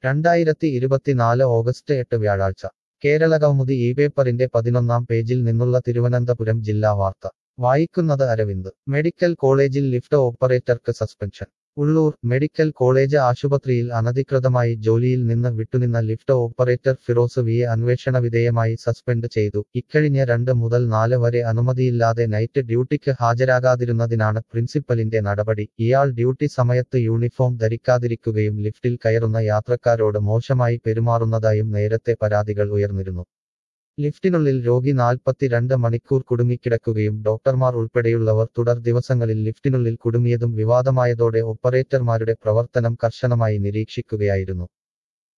രണ്ടായിരത്തി ഇരുപത്തിനാല് ഓഗസ്റ്റ് എട്ട് വ്യാഴാഴ്ച കേരള കൗമുദി ഈ പേപ്പറിന്റെ പതിനൊന്നാം പേജിൽ നിന്നുള്ള തിരുവനന്തപുരം ജില്ലാ വാർത്ത വായിക്കുന്നത് അരവിന്ദ് മെഡിക്കൽ കോളേജിൽ ലിഫ്റ്റ് ഓപ്പറേറ്റർക്ക് സസ്പെൻഷൻ ഉള്ളൂർ മെഡിക്കൽ കോളേജ് ആശുപത്രിയിൽ അനധികൃതമായി ജോലിയിൽ നിന്ന് വിട്ടുനിന്ന ലിഫ്റ്റ് ഓപ്പറേറ്റർ ഫിറോസ് വിയെ അന്വേഷണ വിധേയമായി സസ്പെൻഡ് ചെയ്തു ഇക്കഴിഞ്ഞ രണ്ട് മുതൽ നാല് വരെ അനുമതിയില്ലാതെ നൈറ്റ് ഡ്യൂട്ടിക്ക് ഹാജരാകാതിരുന്നതിനാണ് പ്രിൻസിപ്പലിന്റെ നടപടി ഇയാൾ ഡ്യൂട്ടി സമയത്ത് യൂണിഫോം ധരിക്കാതിരിക്കുകയും ലിഫ്റ്റിൽ കയറുന്ന യാത്രക്കാരോട് മോശമായി പെരുമാറുന്നതായും നേരത്തെ പരാതികൾ ഉയർന്നിരുന്നു ലിഫ്റ്റിനുള്ളിൽ രോഗി നാൽപ്പത്തിരണ്ട് മണിക്കൂർ കുടുങ്ങിക്കിടക്കുകയും ഡോക്ടർമാർ ഉൾപ്പെടെയുള്ളവർ തുടർ ദിവസങ്ങളിൽ ലിഫ്റ്റിനുള്ളിൽ കുടുങ്ങിയതും വിവാദമായതോടെ ഓപ്പറേറ്റർമാരുടെ പ്രവർത്തനം കർശനമായി നിരീക്ഷിക്കുകയായിരുന്നു